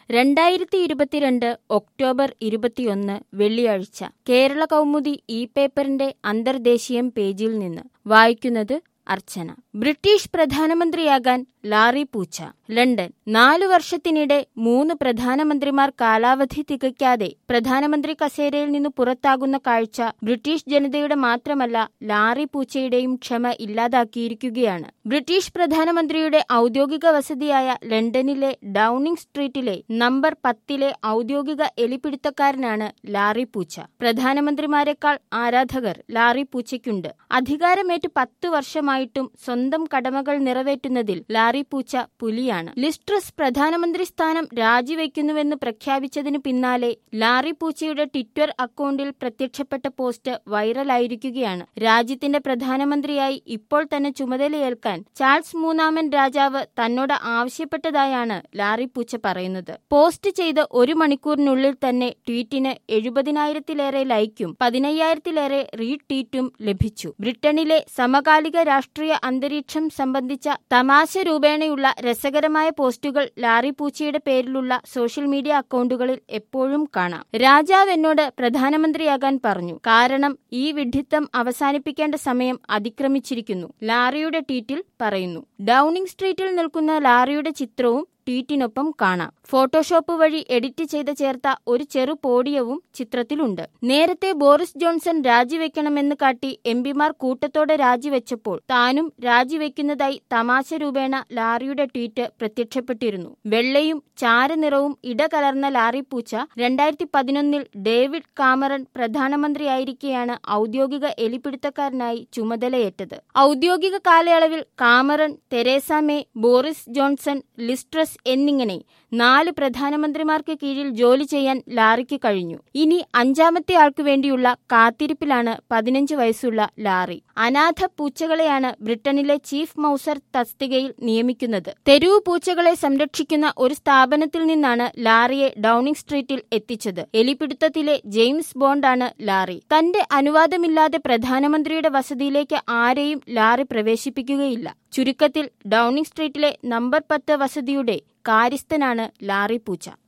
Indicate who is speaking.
Speaker 1: രണ്ടായിരത്തി ഇരുപത്തിരണ്ട് ഒക്ടോബർ ഇരുപത്തിയൊന്ന് വെള്ളിയാഴ്ച കേരള കൗമുദി ഈ പേപ്പറിന്റെ അന്തർദേശീയം പേജിൽ നിന്ന് വായിക്കുന്നത് അർച്ചന ബ്രിട്ടീഷ് പ്രധാനമന്ത്രിയാകാൻ ലാറി പൂച്ച ലണ്ടൻ നാലു വർഷത്തിനിടെ മൂന്ന് പ്രധാനമന്ത്രിമാർ കാലാവധി തികയ്ക്കാതെ പ്രധാനമന്ത്രി കസേരയിൽ നിന്ന് പുറത്താകുന്ന കാഴ്ച ബ്രിട്ടീഷ് ജനതയുടെ മാത്രമല്ല ലാറി പൂച്ചയുടെയും ക്ഷമ ഇല്ലാതാക്കിയിരിക്കുകയാണ് ബ്രിട്ടീഷ് പ്രധാനമന്ത്രിയുടെ ഔദ്യോഗിക വസതിയായ ലണ്ടനിലെ ഡൌണിംഗ് സ്ട്രീറ്റിലെ നമ്പർ പത്തിലെ ഔദ്യോഗിക എലിപിടുത്തക്കാരനാണ് ലാറി പൂച്ച പ്രധാനമന്ത്രിമാരെക്കാൾ ആരാധകർ ലാറി പൂച്ചയ്ക്കുണ്ട് അധികാരമേറ്റ് പത്ത് വർഷമായിട്ടും സ്വന്തം കടമകൾ നിറവേറ്റുന്നതിൽ ലാറി പൂച്ച പുലിയാണ് ലിസ്ട്രസ് പ്രധാനമന്ത്രി സ്ഥാനം രാജിവെക്കുന്നുവെന്ന് പ്രഖ്യാപിച്ചതിനു പിന്നാലെ ലാറി പൂച്ചയുടെ ട്വിറ്റർ അക്കൗണ്ടിൽ പ്രത്യക്ഷപ്പെട്ട പോസ്റ്റ് വൈറലായിരിക്കുകയാണ് രാജ്യത്തിന്റെ പ്രധാനമന്ത്രിയായി ഇപ്പോൾ തന്നെ ചുമതലയേൽക്കാൻ ചാൾസ് മൂന്നാമൻ രാജാവ് തന്നോട് ആവശ്യപ്പെട്ടതായാണ് ലാറി പൂച്ച പറയുന്നത് പോസ്റ്റ് ചെയ്ത് ഒരു മണിക്കൂറിനുള്ളിൽ തന്നെ ട്വീറ്റിന് എഴുപതിനായിരത്തിലേറെ ലൈക്കും പതിനയ്യായിരത്തിലേറെ റീട്വീറ്റും ലഭിച്ചു ബ്രിട്ടനിലെ സമകാലിക രാഷ്ട്രീയ അന്തരീക്ഷം സംബന്ധിച്ച തമാശ രൂപേണയുള്ള രസകരമായ പോസ്റ്റുകൾ ലാറി പൂച്ചയുടെ പേരിലുള്ള സോഷ്യൽ മീഡിയ അക്കൗണ്ടുകളിൽ എപ്പോഴും കാണാം രാജാവ് എന്നോട് പ്രധാനമന്ത്രിയാകാൻ പറഞ്ഞു കാരണം ഈ വിഡ്ഢിത്തം അവസാനിപ്പിക്കേണ്ട സമയം അതിക്രമിച്ചിരിക്കുന്നു ലാറിയുടെ ട്വീറ്റിൽ പറയുന്നു ഡൌണിംഗ് സ്ട്രീറ്റിൽ നിൽക്കുന്ന ലാറിയുടെ ചിത്രവും ട്വീറ്റിനൊപ്പം കാണാം ഫോട്ടോഷോപ്പ് വഴി എഡിറ്റ് ചെയ്ത് ചേർത്ത ഒരു ചെറു പോഡിയവും ചിത്രത്തിലുണ്ട് നേരത്തെ ബോറിസ് ജോൺസൺ രാജിവെക്കണമെന്ന് കാട്ടി എംപിമാർ കൂട്ടത്തോടെ രാജിവെച്ചപ്പോൾ താനും രാജിവെക്കുന്നതായി തമാശ രൂപേണ ലാറിയുടെ ട്വീറ്റ് പ്രത്യക്ഷപ്പെട്ടിരുന്നു വെള്ളയും ചാരനിറവും ഇടകലർന്ന ലാറി പൂച്ച രണ്ടായിരത്തി പതിനൊന്നിൽ ഡേവിഡ് കാമറൺ പ്രധാനമന്ത്രിയായിരിക്കെയാണ് ഔദ്യോഗിക എലിപിടുത്തക്കാരനായി ചുമതലയേറ്റത് ഔദ്യോഗിക കാലയളവിൽ Cameron Theresa May Boris Johnson Liz Truss എന്നിങ്ങനെ നാല് പ്രധാനമന്ത്രിമാർക്ക് കീഴിൽ ജോലി ചെയ്യാൻ ലാറിക്ക് കഴിഞ്ഞു ഇനി അഞ്ചാമത്തെ ആൾക്കു വേണ്ടിയുള്ള കാത്തിരിപ്പിലാണ് പതിനഞ്ച് വയസ്സുള്ള ലാറി അനാഥ പൂച്ചകളെയാണ് ബ്രിട്ടനിലെ ചീഫ് മൗസർ തസ്തികയിൽ നിയമിക്കുന്നത് തെരുവു പൂച്ചകളെ സംരക്ഷിക്കുന്ന ഒരു സ്ഥാപനത്തിൽ നിന്നാണ് ലാറിയെ ഡൌണിംഗ് സ്ട്രീറ്റിൽ എത്തിച്ചത് എലിപിടുത്തത്തിലെ ജെയിംസ് ബോണ്ടാണ് ലാറി തന്റെ അനുവാദമില്ലാതെ പ്രധാനമന്ത്രിയുടെ വസതിയിലേക്ക് ആരെയും ലാറി പ്രവേശിപ്പിക്കുകയില്ല ചുരുക്കത്തിൽ ഡൌണിംഗ് സ്ട്രീറ്റിലെ നമ്പർ പത്ത് വസതിയുടെ കാര്യസ്ഥനാണ് ലാറി പൂച്ച